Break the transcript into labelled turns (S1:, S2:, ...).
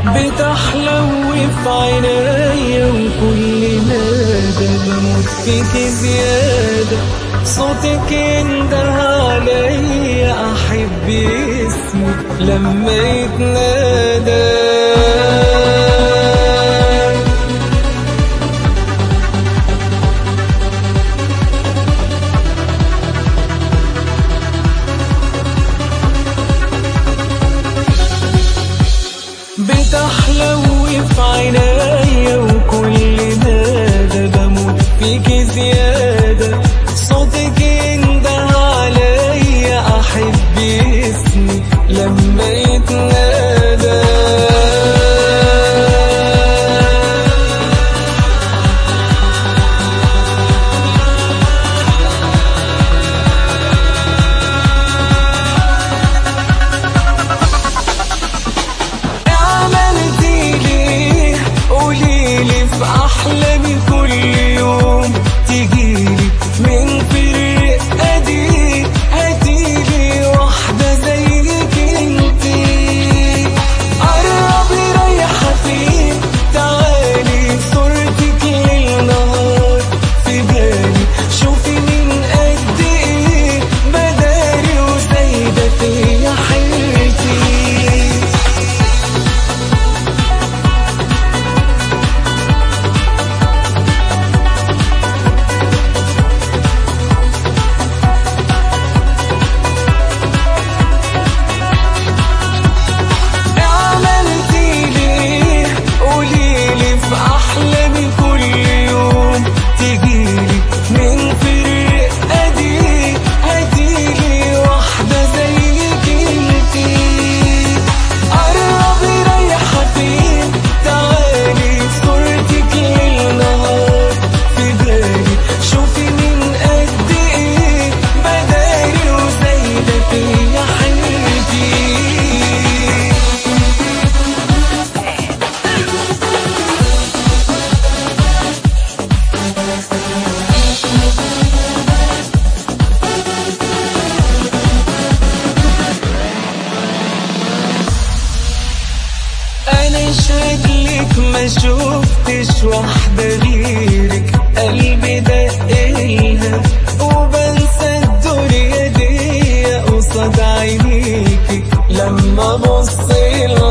S1: بتحلو في عينيا وكل نادى بموت فيك زيادة صوتك ينده عليا أحب اسمك لما يتنادى بتحلو في عينيا وكل نادى بموت فيك زيادة صوتك ينده عليا أحب اسمي لما يتنادى عملتي ليه قوليلي في احلامي كل يوم تجيلي من فرقة دي هاتيلي واحدة زيك انتي قربي رايحة فين تعالي صورتك ليل نهار في بالي شوفي من قد ايه بداري وزايدة فيا حيرتي عملتي ليه قوليلي في احلامي كل يوم تجيلي من فرقة دي هاتيلي واحدة زيك انتي قربي رايحة فين تعالي صورتك ليل نهار في بالي شوفي من قد ايه بداري وزايدة فيا حيرتي انا شكلك ما شفتش واحدة غيرك قلبي دقلها وبنسى الدنيا دي قصاد عينيكي لما ابص